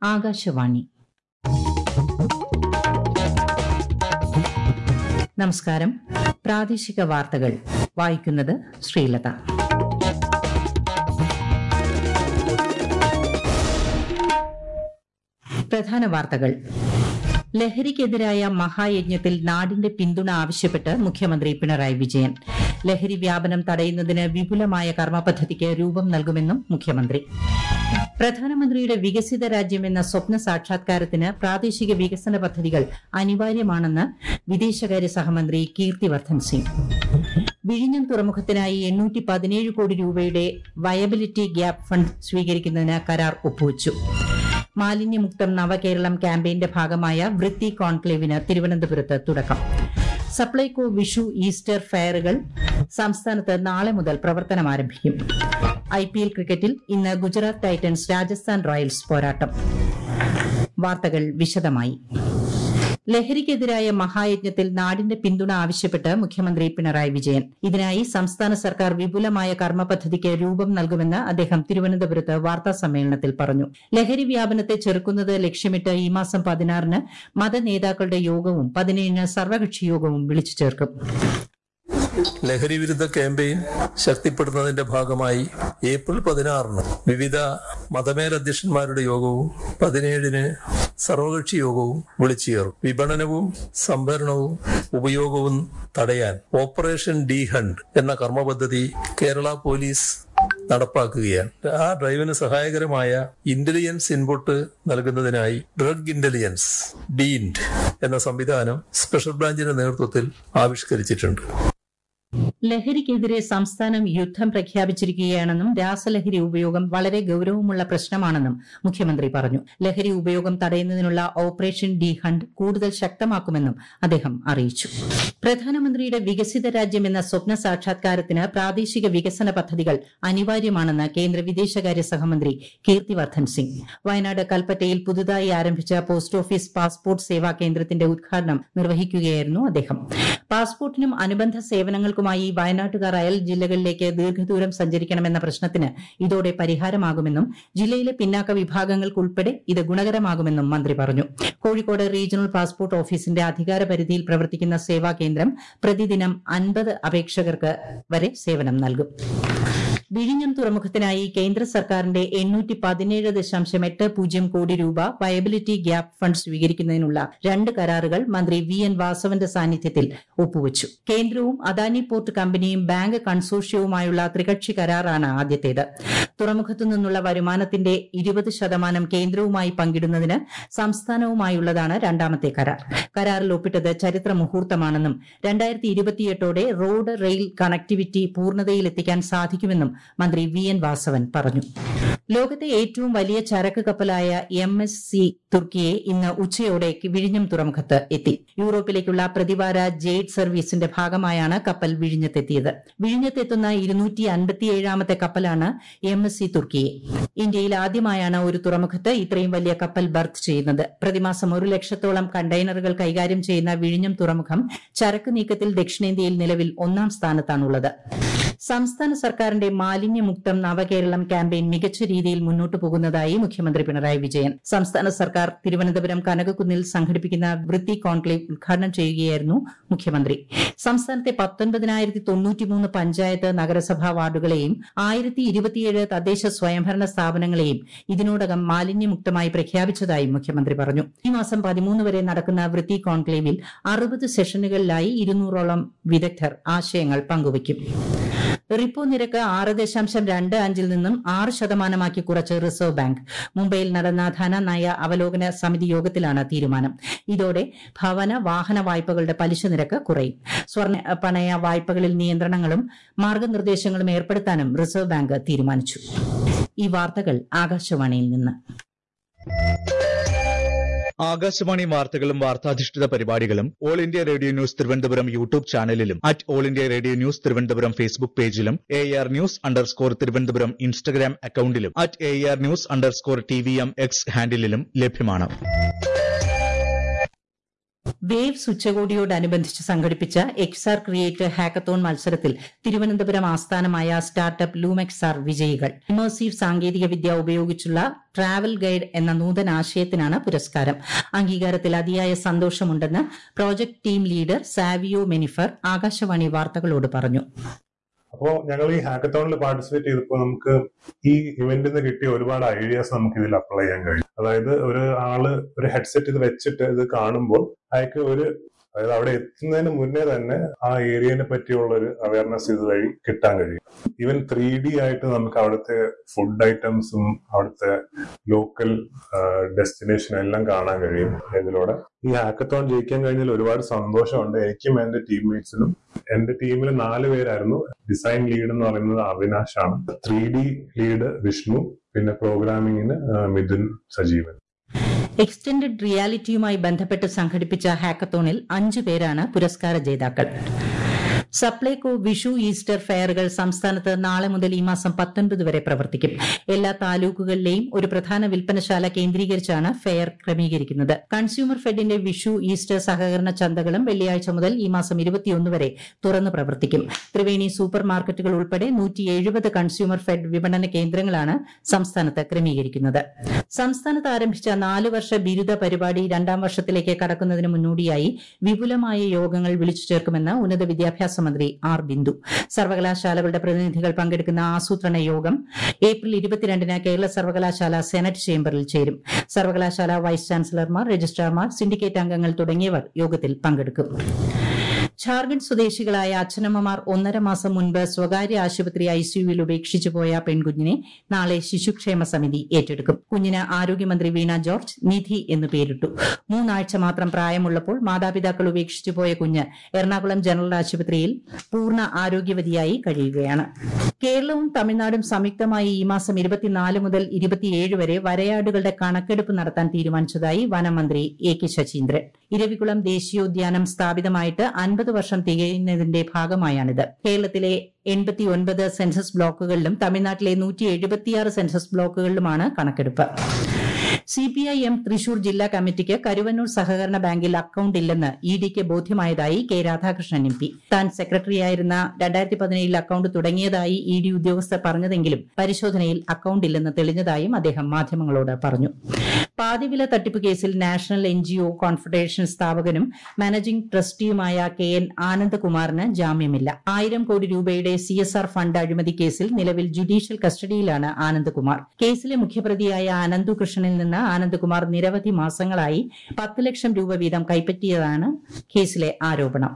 ആകാശവാണി നമസ്കാരം പ്രാദേശിക വാർത്തകൾ വായിക്കുന്നത് ശ്രീലത പ്രധാന വാർത്തകൾ ലഹരിക്കെതിരായ മഹായജ്ഞത്തിൽ നാടിന്റെ പിന്തുണ ആവശ്യപ്പെട്ട് മുഖ്യമന്ത്രി പിണറായി വിജയൻ ലഹരി വ്യാപനം തടയുന്നതിന് വിപുലമായ കർമ്മ പദ്ധതിക്ക് രൂപം നൽകുമെന്നും മുഖ്യമന്ത്രി പ്രധാനമന്ത്രിയുടെ വികസിത രാജ്യം എന്ന സ്വപ്ന സാക്ഷാത്കാരത്തിന് പ്രാദേശിക വികസന പദ്ധതികൾ അനിവാര്യമാണെന്ന് വിദേശകാര്യ സഹമന്ത്രി കീർത്തിവർദ്ധൻ സിംഗ് വിഴിഞ്ഞം തുറമുഖത്തിനായി എണ്ണൂറ്റി പതിനേഴ് കോടി രൂപയുടെ വയബിലിറ്റി ഗ്യാപ് ഫണ്ട് സ്വീകരിക്കുന്നതിന് കരാർ ഒപ്പുവച്ചു മാലിന്യമുക്തം നവകേരളം ക്യാമ്പയിന്റെ ഭാഗമായ വൃത്തി കോൺക്ലേവിന് തിരുവനന്തപുരത്ത് തുടക്കം സപ്ലൈകോ വിഷു ഈസ്റ്റർ ഫെയറുകൾ സംസ്ഥാനത്ത് നാളെ മുതൽ പ്രവർത്തനം ആരംഭിക്കും ഐ പി എൽ ക്രിക്കറ്റിൽ ഇന്ന് ഗുജറാത്ത് ടൈറ്റൻസ് രാജസ്ഥാൻ റോയൽസ് പോരാട്ടം വാർത്തകൾ വിശദമായി ലഹരിക്കെതിരായ മഹായജ്ഞത്തിൽ നാടിന്റെ പിന്തുണ ആവശ്യപ്പെട്ട് മുഖ്യമന്ത്രി പിണറായി വിജയൻ ഇതിനായി സംസ്ഥാന സർക്കാർ വിപുലമായ കർമ്മ പദ്ധതിക്ക് രൂപം നൽകുമെന്ന് അദ്ദേഹം തിരുവനന്തപുരത്ത് വാർത്താ സമ്മേളനത്തിൽ പറഞ്ഞു ലഹരി വ്യാപനത്തെ ചെറുക്കുന്നത് ലക്ഷ്യമിട്ട് ഈ മാസം പതിനാറിന് മതനേതാക്കളുടെ യോഗവും പതിനേഴിന് സർവകക്ഷി യോഗവും വിളിച്ചു ചേർക്കും ലഹരി വിരുദ്ധ ക്യാമ്പയിൻ ശക്തിപ്പെടുന്നതിന്റെ ഭാഗമായി ഏപ്രിൽ പതിനാറിന് വിവിധ മതമേലധ്യക്ഷന്മാരുടെ യോഗവും പതിനേഴിന് സർവകക്ഷി യോഗവും വിളിച്ചു ചേർക്കും വിപണനവും സംഭരണവും ഉപയോഗവും തടയാൻ ഓപ്പറേഷൻ ഡി ഹണ്ട് എന്ന കർമ്മ പദ്ധതി കേരള പോലീസ് നടപ്പാക്കുകയാണ് ആ ഡ്രൈവിന് സഹായകരമായ ഇന്റലിജൻസ് ഇൻപുട്ട് നൽകുന്നതിനായി ഡ്രഗ് ഇന്റലിജൻസ് ഡീൻഡ് എന്ന സംവിധാനം സ്പെഷ്യൽ ബ്രാഞ്ചിന്റെ നേതൃത്വത്തിൽ ആവിഷ്കരിച്ചിട്ടുണ്ട് ലഹരിക്കെതിരെ സംസ്ഥാനം യുദ്ധം പ്രഖ്യാപിച്ചിരിക്കുകയാണെന്നും രാസലഹരി ഉപയോഗം വളരെ ഗൌരവമുള്ള പ്രശ്നമാണെന്നും മുഖ്യമന്ത്രി പറഞ്ഞു ലഹരി ഉപയോഗം തടയുന്നതിനുള്ള ഓപ്പറേഷൻ ഡി ഹണ്ട് കൂടുതൽ ശക്തമാക്കുമെന്നും അദ്ദേഹം അറിയിച്ചു പ്രധാനമന്ത്രിയുടെ വികസിത രാജ്യം എന്ന സ്വപ്ന സാക്ഷാത്കാരത്തിന് പ്രാദേശിക വികസന പദ്ധതികൾ അനിവാര്യമാണെന്ന് കേന്ദ്ര വിദേശകാര്യ സഹമന്ത്രി കീർത്തിവർദ്ധൻ സിംഗ് വയനാട് കൽപ്പറ്റയിൽ പുതുതായി ആരംഭിച്ച പോസ്റ്റ് ഓഫീസ് പാസ്പോർട്ട് സേവാ കേന്ദ്രത്തിന്റെ ഉദ്ഘാടനം നിർവഹിക്കുകയായിരുന്നു അദ്ദേഹം പാസ്പോർട്ടിനും അനുബന്ധ സേവനങ്ങൾക്കുമായി വയനാട്ടുകാർ അയൽ ജില്ലകളിലേക്ക് ദീർഘദൂരം സഞ്ചരിക്കണമെന്ന പ്രശ്നത്തിന് ഇതോടെ പരിഹാരമാകുമെന്നും ജില്ലയിലെ പിന്നാക്ക വിഭാഗങ്ങൾക്കുൾപ്പെടെ ഇത് ഗുണകരമാകുമെന്നും മന്ത്രി പറഞ്ഞു കോഴിക്കോട് റീജിയണൽ പാസ്പോർട്ട് ഓഫീസിന്റെ അധികാര പരിധിയിൽ പ്രവർത്തിക്കുന്ന സേവാ കേന്ദ്രം പ്രതിദിനം അൻപത് അപേക്ഷകർക്ക് വരെ സേവനം നൽകും വിഴിഞ്ഞം തുറമുഖത്തിനായി കേന്ദ്ര സർക്കാരിന്റെ എണ്ണൂറ്റി പതിനേഴ് ദശാംശം എട്ട് പൂജ്യം കോടി രൂപ വയബിലിറ്റി ഗ്യാപ് ഫണ്ട് സ്വീകരിക്കുന്നതിനുള്ള രണ്ട് കരാറുകൾ മന്ത്രി വി എൻ വാസവന്റെ സാന്നിധ്യത്തിൽ ഒപ്പുവച്ചു കേന്ദ്രവും അദാനി പോർട്ട് കമ്പനിയും ബാങ്ക് കൺസോർഷ്യവുമായുള്ള ത്രികക്ഷി കരാറാണ് ആദ്യത്തേത് തുറമുഖത്തു നിന്നുള്ള വരുമാനത്തിന്റെ ഇരുപത് ശതമാനം കേന്ദ്രവുമായി പങ്കിടുന്നതിന് സംസ്ഥാനവുമായുള്ളതാണ് രണ്ടാമത്തെ കരാർ കരാറിൽ ഒപ്പിട്ടത് ചരിത്ര മുഹൂർത്തമാണെന്നും രണ്ടായിരത്തി ഇരുപത്തിയെട്ടോടെ റോഡ് റെയിൽ കണക്ടിവിറ്റി പൂർണ്ണതയിലെത്തിക്കാൻ സാധിക്കുമെന്നും മന്ത്രി വി എൻ വാസവൻ പറഞ്ഞു ലോകത്തെ ഏറ്റവും വലിയ ചരക്ക് കപ്പലായ എം എസ് സി തുർക്കിയെ ഇന്ന് ഉച്ചയോടെ വിഴിഞ്ഞം തുറമുഖത്ത് എത്തി യൂറോപ്പിലേക്കുള്ള പ്രതിവാര ജെയ്ഡ് സർവീസിന്റെ ഭാഗമായാണ് കപ്പൽ വിഴിഞ്ഞത്തെത്തിയത് വിഴിഞ്ഞത്തെത്തുന്ന ഇരുന്നൂറ്റി അൻപത്തിയേഴാമത്തെ കപ്പലാണ് എം എസ് സി തുർക്കിയെ ഇന്ത്യയിൽ ആദ്യമായാണ് ഒരു തുറമുഖത്ത് ഇത്രയും വലിയ കപ്പൽ ബർത്ത് ചെയ്യുന്നത് പ്രതിമാസം ഒരു ലക്ഷത്തോളം കണ്ടെയ്നറുകൾ കൈകാര്യം ചെയ്യുന്ന വിഴിഞ്ഞം തുറമുഖം ചരക്ക് നീക്കത്തിൽ ദക്ഷിണേന്ത്യയിൽ നിലവിൽ ഒന്നാം സ്ഥാനത്താണുള്ളത് സംസ്ഥാന സർക്കാരിന്റെ മാലിന്യമുക്തം നവകേരളം ക്യാമ്പയിൻ മികച്ച രീതിയിൽ മുന്നോട്ടു പോകുന്നതായി മുഖ്യമന്ത്രി പിണറായി വിജയൻ സംസ്ഥാന സർക്കാർ തിരുവനന്തപുരം കനകക്കുന്നിൽ സംഘടിപ്പിക്കുന്ന വൃത്തി കോൺക്ലേവ് ഉദ്ഘാടനം ചെയ്യുകയായിരുന്നു മുഖ്യമന്ത്രി സംസ്ഥാനത്തെ പത്തൊൻപതിനായിരത്തി തൊണ്ണൂറ്റിമൂന്ന് പഞ്ചായത്ത് നഗരസഭാ വാർഡുകളെയും ആയിരത്തി ഇരുപത്തിയേഴ് തദ്ദേശ സ്വയംഭരണ സ്ഥാപനങ്ങളെയും ഇതിനോടകം മാലിന്യമുക്തമായി പ്രഖ്യാപിച്ചതായി മുഖ്യമന്ത്രി പറഞ്ഞു ഈ മാസം പതിമൂന്ന് വരെ നടക്കുന്ന വൃത്തി കോൺക്ലേവിൽ അറുപത് സെഷനുകളിലായി ഇരുന്നൂറോളം വിദഗ്ധർ ആശയങ്ങൾ പങ്കുവയ്ക്കും റിപ്പോ നിരക്ക് ആറ് ദശാംശം രണ്ട് അഞ്ചിൽ നിന്നും ആറ് ശതമാനമാക്കി കുറച്ച് റിസർവ് ബാങ്ക് മുംബൈയിൽ നടന്ന ധനനയ അവലോകന സമിതി യോഗത്തിലാണ് തീരുമാനം ഇതോടെ ഭവന വാഹന വായ്പകളുടെ പലിശ നിരക്ക് കുറയും സ്വർണ്ണ പണയ വായ്പകളിൽ നിയന്ത്രണങ്ങളും മാർഗനിർദ്ദേശങ്ങളും ഏർപ്പെടുത്താനും റിസർവ് ബാങ്ക് തീരുമാനിച്ചു ഈ വാർത്തകൾ ആകാശവാണിയിൽ നിന്ന് ആകാശവാണി വാർത്തകളും വാർത്താധിഷ്ഠിത പരിപാടികളും all India radio news Thiruvananthapuram YouTube ചാനലിലും at all India radio news Thiruvananthapuram Facebook പേജിലും A R news underscore Thiruvananthapuram Instagram അക്കൌണ്ടിലും at A R news underscore T V M X ഹാൻഡിലും ലഭ്യമാണ് വേവ്സ് ഉച്ചകോടിയോടനുബന്ധിച്ച് സംഘടിപ്പിച്ച എക്സാർ ക്രിയേറ്റ് ഹാക്കത്തോൺ മത്സരത്തിൽ തിരുവനന്തപുരം ആസ്ഥാനമായ സ്റ്റാർട്ടപ്പ് ലൂമെക്സാർ വിജയികൾ ഇമേഴ്സീവ് സാങ്കേതിക വിദ്യ ഉപയോഗിച്ചുള്ള ട്രാവൽ ഗൈഡ് എന്ന നൂതന ആശയത്തിനാണ് പുരസ്കാരം അംഗീകാരത്തിൽ അതിയായ സന്തോഷമുണ്ടെന്ന് project team leader Savio Menifer Akashvani വാർത്തകളോട് പറഞ്ഞു അപ്പോൾ ഞങ്ങൾ ഈ ഹാക്കത്തോണിൽ പാർട്ടിസിപ്പേറ്റ് ചെയ്തപ്പോൾ നമുക്ക് ഈ ഇവന്റിൽ നിന്ന് കിട്ടിയ ഒരുപാട് ഐഡിയാസ് നമുക്ക് ഇതിൽ അപ്ലൈ ചെയ്യാൻ കഴിയും അതായത് ഒരു ആള് ഒരു ഹെഡ്സെറ്റ് ഇത് വെച്ചിട്ട് ഇത് കാണുമ്പോൾ അയാൾക്ക് ഒരു അതായത് അവിടെ എത്തുന്നതിന് മുന്നേ തന്നെ ആ ഏരിയനെ പറ്റിയുള്ള ഒരു അവയർനെസ് ഇത് വഴി കിട്ടാൻ കഴിയും ഈവൻ ത്രീ ഡി ആയിട്ട് നമുക്ക് അവിടുത്തെ ഫുഡ് ഐറ്റംസും അവിടുത്തെ ലോക്കൽ ഡെസ്റ്റിനേഷൻ എല്ലാം കാണാൻ കഴിയും ഇതിലൂടെ ഈ ഹാക്കത്തോൺ ജയിക്കാൻ കഴിഞ്ഞതിൽ ഒരുപാട് സന്തോഷമുണ്ട് എനിക്കും എന്റെ ടീംമേറ്റ്സിനും എന്റെ ടീമിൽ നാല് പേരായിരുന്നു ഡിസൈൻ ലീഡ് എന്ന് പറയുന്നത് അവിനാഷ് ആണ് ത്രീ ഡി ലീഡ് വിഷ്ണു പിന്നെ പ്രോഗ്രാമിങ്ങിന് മിഥുൻ സജീവൻ എക്സ്റ്റൻഡഡ് റിയാലിറ്റിയുമായി ബന്ധപ്പെട്ട് സംഘടിപ്പിച്ച ഹാക്കത്തോണിൽ അഞ്ചു പേരാണ് പുരസ്കാര ജേതാക്കൾ സപ്ലൈകോ വിഷു ഈസ്റ്റർ ഫെയറുകൾ സംസ്ഥാനത്ത് നാളെ മുതൽ ഈ മാസം പത്തൊൻപത് വരെ പ്രവർത്തിക്കും എല്ലാ താലൂക്കുകളിലെയും ഒരു പ്രധാന വിൽപ്പനശാല കേന്ദ്രീകരിച്ചാണ് ഫെയർ ക്രമീകരിക്കുന്നത് കൺസ്യൂമർ ഫെഡിന്റെ വിഷു ഈസ്റ്റർ സഹകരണ ചന്തകളും വെള്ളിയാഴ്ച മുതൽ ഈ മാസം ഇരുപത്തിയൊന്ന് വരെ തുറന്ന് പ്രവർത്തിക്കും ത്രിവേണി സൂപ്പർ മാർക്കറ്റുകൾ ഉൾപ്പെടെ നൂറ്റി എഴുപത് കൺസ്യൂമർ ഫെഡ് വിപണന കേന്ദ്രങ്ങളാണ് സംസ്ഥാനത്ത് ക്രമീകരിക്കുന്നത് സംസ്ഥാനത്ത് ആരംഭിച്ച നാല് വർഷ ബിരുദ പരിപാടി രണ്ടാം വർഷത്തിലേക്ക് കടക്കുന്നതിന് മുന്നോടിയായി വിപുലമായ യോഗങ്ങൾ വിളിച്ചു ചേർക്കുമെന്ന് ഉന്നത വിദ്യാഭ്യാസ മന്ത്രി ആർ ബിന്ദു സർവകലാശാലകളുടെ പ്രതിനിധികൾ പങ്കെടുക്കുന്ന ആസൂത്രണ യോഗം ഏപ്രിൽ ഇരുപത്തിരണ്ടിന് കേരള സർവകലാശാല സെനറ്റ് ചേംബറിൽ ചേരും സർവകലാശാല വൈസ് ചാൻസലർമാർ രജിസ്ട്രാർമാർ സിൻഡിക്കേറ്റ് അംഗങ്ങൾ തുടങ്ങിയവർ യോഗത്തിൽ പങ്കെടുക്കും ഝാർഖണ്ഡ് സ്വദേശികളായ അച്ഛനമ്മമാർ ഒന്നര മാസം മുൻപ് സ്വകാര്യ ആശുപത്രി ഐസിയുവിൽ ഉപേക്ഷിച്ചു പോയ പെൺകുഞ്ഞിനെ നാളെ ശിശുക്ഷേമ സമിതി ഏറ്റെടുക്കും കുഞ്ഞിന് ആരോഗ്യമന്ത്രി വീണ ജോർജ് നിധി എന്ന് പേരിട്ടു മൂന്നാഴ്ച മാത്രം പ്രായമുള്ളപ്പോൾ മാതാപിതാക്കൾ ഉപേക്ഷിച്ചു പോയ കുഞ്ഞ് എറണാകുളം ജനറൽ ആശുപത്രിയിൽ പൂർണ്ണ ആരോഗ്യവതിയായി കഴിയുകയാണ് കേരളവും തമിഴ്നാടും സംയുക്തമായി ഈ മാസം ഇരുപത്തിനാല് മുതൽ ഇരുപത്തിയേഴ് വരെ വരയാടുകളുടെ കണക്കെടുപ്പ് നടത്താൻ തീരുമാനിച്ചതായി വനമന്ത്രി എ കെ ശശീന്ദ്രൻ ഇരവികുളം ദേശീയോദ്യാനം സ്ഥാപിതമായിട്ട് അൻപത് വർഷം തികയുന്നതിന്റെ ഭാഗമായാണിത് കേരളത്തിലെ എൺപത്തിയൊൻപത് സെൻസസ് ബ്ലോക്കുകളിലും തമിഴ്നാട്ടിലെ നൂറ്റി എഴുപത്തിയാറ് സെൻസസ് ബ്ലോക്കുകളിലുമാണ് കണക്കെടുപ്പ് സിപിഐഎം തൃശൂർ ജില്ലാ കമ്മിറ്റിക്ക് കരുവന്നൂർ സഹകരണ ബാങ്കിൽ അക്കൌണ്ട് ഇല്ലെന്ന് ഇ ഡിക്ക് ബോധ്യമായതായി കെ രാധാകൃഷ്ണൻ എം പി താൻ സെക്രട്ടറിയായിരുന്ന രണ്ടായിരത്തി പതിനേഴിൽ അക്കൌണ്ട് തുടങ്ങിയതായി ഇ ഡി ഉദ്യോഗസ്ഥർ പറഞ്ഞതെങ്കിലും പരിശോധനയിൽ അക്കൌണ്ട് ഇല്ലെന്ന് തെളിഞ്ഞതായും അദ്ദേഹം മാധ്യമങ്ങളോട് പറഞ്ഞു പാതിവില തട്ടിപ്പ് കേസിൽ national N G O confederation സ്ഥാപകനും മാനേജിംഗ് ട്രസ്റ്റിയുമായ കെ എൻ ആനന്ദകുമാറിന് ജാമ്യമില്ല ആയിരം കോടി രൂപയുടെ സി എസ് ആർ ഫണ്ട് അഴിമതി കേസിൽ നിലവിൽ ജുഡീഷ്യൽ കസ്റ്റഡിയിലാണ് ആനന്ദകുമാർ കേസിലെ മുഖ്യപ്രതിയായ അനന്തു കൃഷ്ണനിൽ നിന്ന് ആനന്ദകുമാർ നിരവധി മാസങ്ങളായി പത്ത് ലക്ഷം രൂപ വീതം കൈപ്പറ്റിയതാണ് കേസിലെ ആരോപണം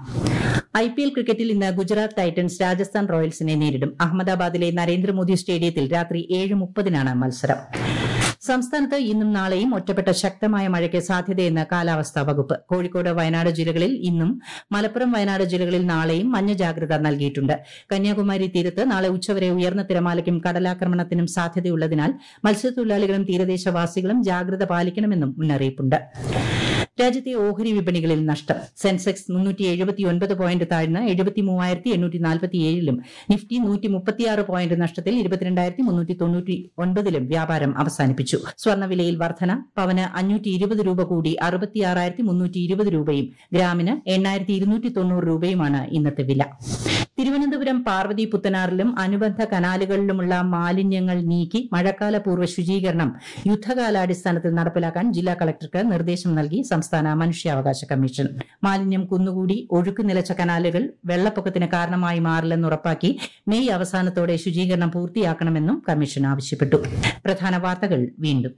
ഐ പി എൽ ക്രിക്കറ്റിൽ ഇന്ന് ഗുജറാത്ത് ടൈറ്റൻസ് രാജസ്ഥാൻ റോയൽസിനെ നേരിടും അഹമ്മദാബാദിലെ നരേന്ദ്രമോദി സ്റ്റേഡിയത്തിൽ രാത്രി ഏഴ് മുപ്പതിനാണ് മത്സരം സംസ്ഥാനത്ത് ഇന്നും നാളെയും ഒറ്റപ്പെട്ട ശക്തമായ മഴയ്ക്ക് സാധ്യതയെന്ന് കാലാവസ്ഥാ വകുപ്പ് കോഴിക്കോട് വയനാട് ജില്ലകളിൽ ഇന്നും മലപ്പുറം വയനാട് ജില്ലകളിൽ നാളെയും മഞ്ഞ ജാഗ്രത നൽകിയിട്ടുണ്ട് കന്യാകുമാരി തീരത്ത് നാളെ ഉച്ചവരെ ഉയർന്ന തിരമാലയ്ക്കും കടലാക്രമണത്തിനും സാധ്യതയുള്ളതിനാൽ മത്സ്യത്തൊഴിലാളികളും തീരദേശവാസികളും ജാഗ്രത പാലിക്കണമെന്നും മുന്നറിയിപ്പുണ്ട് രാജ്യത്തെ ഓഹരി വിപണികളിൽ നഷ്ടം സെൻസെക്സ് മുന്നൂറ്റി എഴുപത്തിയൊൻപത് പോയിന്റ് താഴ്ന്ന് എഴുപത്തി മൂവായിരത്തി എണ്ണൂറ്റി നാൽപ്പത്തിയേഴിലും നിഫ്റ്റി നൂറ്റി മുപ്പത്തിയാറ് പോയിന്റ് നഷ്ടത്തിൽ ഇരുപത്തിരണ്ടായിരത്തി മുന്നൂറ്റി തൊണ്ണൂറ്റി ഒൻപതിലും വ്യാപാരം അവസാനിപ്പിച്ചു സ്വർണ്ണവിലയിൽ വർധന പവന് അഞ്ഞൂറ്റി ഇരുപത് രൂപ കൂടി അറുപത്തിയാറായിരത്തി മുന്നൂറ്റി ഇരുപത് രൂപയും ഗ്രാമിന് എണ്ണായിരത്തി ഇരുന്നൂറ്റി തൊണ്ണൂറ് രൂപയുമാണ് ഇന്നത്തെ വില തിരുവനന്തപുരം പാർവതി പുത്തനാറിലും അനുബന്ധ കനാലുകളിലുമുള്ള മാലിന്യങ്ങൾ നീക്കി മഴക്കാല പൂർവ്വ ശുചീകരണം യുദ്ധകാലാടിസ്ഥാനത്തിൽ നടപ്പിലാക്കാൻ ജില്ലാ കളക്ടർക്ക് നിർദ്ദേശം നൽകി സംസ്ഥാന മനുഷ്യാവകാശ കമ്മീഷൻ മാലിന്യം കുന്നുകൂടി ഒഴുക്ക് നിലച്ച കനാലുകൾ വെള്ളപ്പൊക്കത്തിന് കാരണമായി മാറില്ലെന്ന് ഉറപ്പാക്കി മെയ് അവസാനത്തോടെ ശുചീകരണം പൂർത്തിയാക്കണമെന്നും കമ്മീഷൻ ആവശ്യപ്പെട്ടു പ്രധാന വാർത്തകൾ വീണ്ടും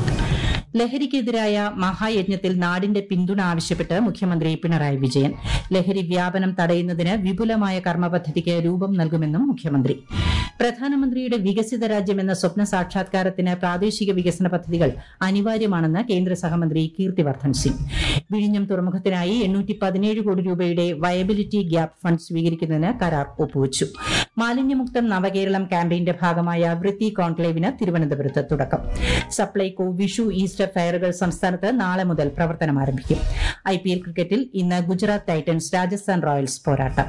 ലഹരിക്കെതിരായ മഹായജ്ഞത്തിൽ നാടിന്റെ പിന്തുണ ആവശ്യപ്പെട്ട് മുഖ്യമന്ത്രി പിണറായി വിജയൻ ലഹരി വ്യാപനം തടയുന്നതിന് വിപുലമായ കർമ്മപദ്ധതിക്ക് രൂപം നൽകുമെന്നും മുഖ്യമന്ത്രി പ്രധാനമന്ത്രിയുടെ വികസിത രാജ്യം എന്ന സ്വപ്ന സാക്ഷാത്കാരത്തിന് പ്രാദേശിക വികസന പദ്ധതികൾ അനിവാര്യമാണെന്ന് കേന്ദ്ര സഹമന്ത്രി കീർത്തിവർദ്ധൻ സിംഗ് വിഴിഞ്ഞം തുറമുഖത്തിനായി എണ്ണൂറ്റി പതിനേഴ് കോടി രൂപയുടെ വയബിലിറ്റി ഗ്യാപ് ഫണ്ട് സ്വീകരിക്കുന്നതിന് കരാർ ഒപ്പുവച്ചു മാലിന്യമുക്തം നവകേരളം ക്യാമ്പയിന്റെ ഭാഗമായ വൃത്തി കോൺക്ലേവിന് തിരുവനന്തപുരത്ത് തുടക്കം സപ്ലൈകോ വിഷു ഈസ്റ്റർ ഫെയറുകൾ സംസ്ഥാനത്ത് നാളെ മുതൽ പ്രവർത്തനം ആരംഭിക്കും ഐ പി എൽ ക്രിക്കറ്റിൽ ഇന്ന് ഗുജറാത്ത് ടൈറ്റൻസ് രാജസ്ഥാൻ റോയൽസ് പോരാട്ടം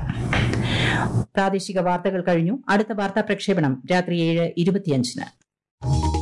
പ്രാദേശിക വാർത്തകൾ കഴിഞ്ഞു അടുത്ത വാർത്താ പ്രക്ഷേപണം രാത്രി ഏഴ് ഇരുപത്തിയഞ്ചിന്